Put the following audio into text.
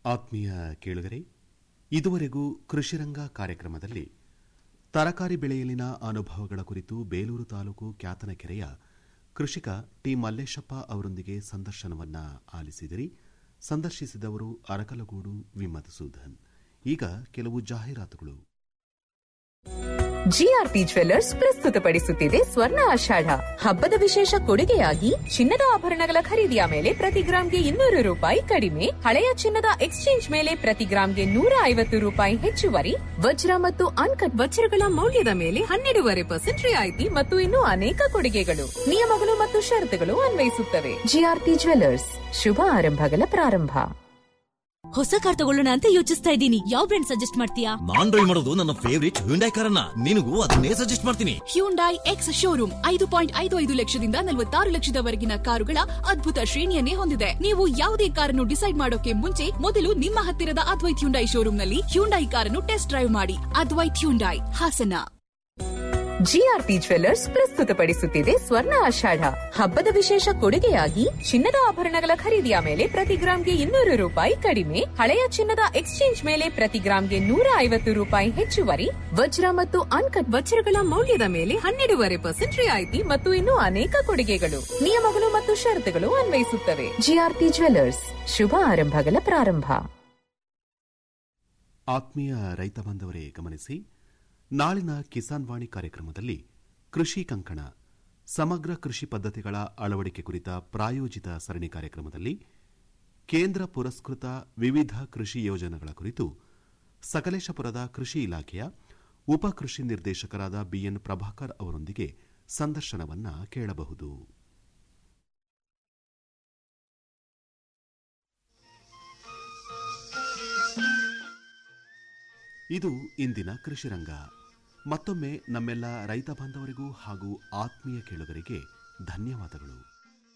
ಆತ್ಮೀಯ ಕೇಳುಗರೆ ಇದುವರೆಗೂ ಕೃಷಿರಂಗ ಕಾರ್ಯಕ್ರಮದಲ್ಲಿ ತರಕಾರಿ ಬೆಳೆಯಲಿನ ಅನುಭವಗಳ ಕುರಿತು ಬೇಲೂರು ತಾಲೂಕು ಕ್ಯಾತನಕೆರೆಯ ಕೃಷಿಕ ಟಿ ಮಲ್ಲೇಶಪ್ಪ ಅವರೊಂದಿಗೆ ಸಂದರ್ಶನವನ್ನ ಆಲಿಸಿದಿರಿ ಸಂದರ್ಶಿಸಿದವರು ಅರಕಲಗೂಡು ವಿಮಧುಸೂದನ್ ಈಗ ಕೆಲವು ಜಾಹೀರಾತುಗಳು ಜಿಆರ್ಪಿ ಜ್ವೆಲ್ಲರ್ಸ್ ಪ್ರಸ್ತುತಪಡಿಸುತ್ತಿದೆ ಸ್ವರ್ಣ ಆಷಾಢ ಹಬ್ಬದ ವಿಶೇಷ ಕೊಡುಗೆಯಾಗಿ ಚಿನ್ನದ ಆಭರಣಗಳ ಖರೀದಿಯ ಮೇಲೆ ಪ್ರತಿ ಗ್ರಾಂಗೆ ಇನ್ನೂರು ರೂಪಾಯಿ ಕಡಿಮೆ ಹಳೆಯ ಚಿನ್ನದ ಎಕ್ಸ್ಚೇಂಜ್ ಮೇಲೆ ಪ್ರತಿ ಗ್ರಾಂಗೆ ನೂರ ಐವತ್ತು ರೂಪಾಯಿ ಹೆಚ್ಚುವರಿ ವಜ್ರ ಮತ್ತು ಅನ್ಕಟ್ ವಜ್ರಗಳ ಮೌಲ್ಯದ ಮೇಲೆ ಹನ್ನೆರಡೂವರೆ ಪರ್ಸೆಂಟ್ ರಿಯಾಯಿತಿ ಮತ್ತು ಇನ್ನೂ ಅನೇಕ ಕೊಡುಗೆಗಳು ನಿಯಮಗಳು ಮತ್ತು ಷರತ್ತುಗಳು ಅನ್ವಯಿಸುತ್ತವೆ ಜಿಆರ್ಪಿ ಜ್ವೆಲ್ಲರ್ಸ್ ಶುಭ ಆರಂಭಗಳ ಪ್ರಾರಂಭ ಹೊಸ ಕಾರ್ ತಗೊಳ್ಳೋಣ ಅಂತ ಯೋಚಿಸ್ತಾ ಇದ್ದೀನಿ ಯಾವ ಬ್ರ್ಯಾಂಡ್ ಸಜೆಸ್ಟ್ ಮಾಡ್ತೀಯಾ ನಾನ್ ಡ್ರೈವ್ ಮಾಡೋದು ನನ್ನ ಫೇವರಿಟ್ ಹ್ಯುಂಡೈ ಕಾರನ್ನ ನಿನಗೂ ಅದನ್ನೇ ಸಜೆಸ್ಟ್ ಮಾಡ್ತೀನಿ ಹ್ಯುಂಡೈ ಎಕ್ಸ್ ಶೋರೂಮ್ ಐದು ಪಾಯಿಂಟ್ ಐದು ಐದು ಲಕ್ಷದಿಂದ ನಲವತ್ತಾರು ಲಕ್ಷದವರೆಗಿನ ಕಾರುಗಳ ಅದ್ಭುತ ಶ್ರೇಣಿಯನ್ನೇ ಹೊಂದಿದೆ ನೀವು ಯಾವುದೇ ಕಾರನ್ನು ಡಿಸೈಡ್ ಮಾಡೋಕೆ ಮುಂಚೆ ಮೊದಲು ನಿಮ್ಮ ಹತ್ತಿರದ ಅದ್ವೈತ್ ಹ್ಯುಂಡೈ ಶೋರೂಮ್ನಲ್ಲಿ ಹ್ಯುಂಡೈ ಕಾರನ್ನು ಟೆಸ್ಟ್ ಡ್ರೈವ್ ಮಾಡಿ Advaith Hyundai Hassan GRP jewellers ಪ್ರಸ್ತುತಪಡಿಸುತ್ತಿದೆ ಸ್ವರ್ಣ ಆಷಾಢ ಹಬ್ಬದ ವಿಶೇಷ ಕೊಡುಗೆಯಾಗಿ ಚಿನ್ನದ ಆಭರಣಗಳ ಖರೀದಿಯ ಮೇಲೆ ಪ್ರತಿ ಗ್ರಾಂಗೆ ಇನ್ನೂರು ರೂಪಾಯಿ ಕಡಿಮೆ ಹಳೆಯ ಚಿನ್ನದ ಎಕ್ಸ್ಚೇಂಜ್ ಮೇಲೆ ಪ್ರತಿ ಗ್ರಾಂಗೆ ನೂರ ಐವತ್ತು ರೂಪಾಯಿ ಹೆಚ್ಚುವರಿ ವಜ್ರ ಮತ್ತು ಅನ್ಕಟ್ ವಜ್ರಗಳ ಮೌಲ್ಯದ ಮೇಲೆ ಹನ್ನೆರಡೂವರೆ ಪರ್ಸೆಂಟ್ ರಿಯಾಯಿತಿ ಮತ್ತು ಇನ್ನೂ ಅನೇಕ ಕೊಡುಗೆಗಳು ನಿಯಮಗಳು ಮತ್ತು ಷರತ್ತುಗಳು ಅನ್ವಯಿಸುತ್ತವೆ ಜಿಆರ್ಪಿ ಜ್ವೆಲ್ಲರ್ಸ್ ಶುಭ ಆರಂಭಗಳ ಪ್ರಾರಂಭ ಆತ್ಮೀಯ ರೈತ ಬಾಂಧವರೇ ಗಮನಿಸಿ ನಾಳಿನ ಕಿಸಾನ್ ವಾಣಿ ಕಾರ್ಯಕ್ರಮದಲ್ಲಿ ಕೃಷಿ ಕಂಕಣ ಸಮಗ್ರ ಕೃಷಿ ಪದ್ಧತಿಗಳ ಅಳವಡಿಕೆ ಕುರಿತ ಪ್ರಾಯೋಜಿತ ಸರಣಿ ಕಾರ್ಯಕ್ರಮದಲ್ಲಿ ಕೇಂದ್ರ ಪುರಸ್ಕೃತ ವಿವಿಧ ಕೃಷಿ ಯೋಜನೆಗಳ ಕುರಿತು ಸಕಲೇಶಪುರದ ಕೃಷಿ ಇಲಾಖೆಯ ಉಪ ಕೃಷಿ ನಿರ್ದೇಶಕರಾದ ಬಿಎನ್ ಪ್ರಭಾಕರ್ ಅವರೊಂದಿಗೆ ಸಂದರ್ಶನವನ್ನ ಕೇಳಬಹುದು ಇದು ಇಂದಿನ ಕೃಷಿರಂಗ ಮತ್ತೊಮ್ಮೆ ನಮ್ಮೆಲ್ಲ ರೈತ ಬಾಂಧವರಿಗೂ ಹಾಗೂ ಆತ್ಮೀಯ ಕೇಳುಗರಿಗೆ ಧನ್ಯವಾದಗಳು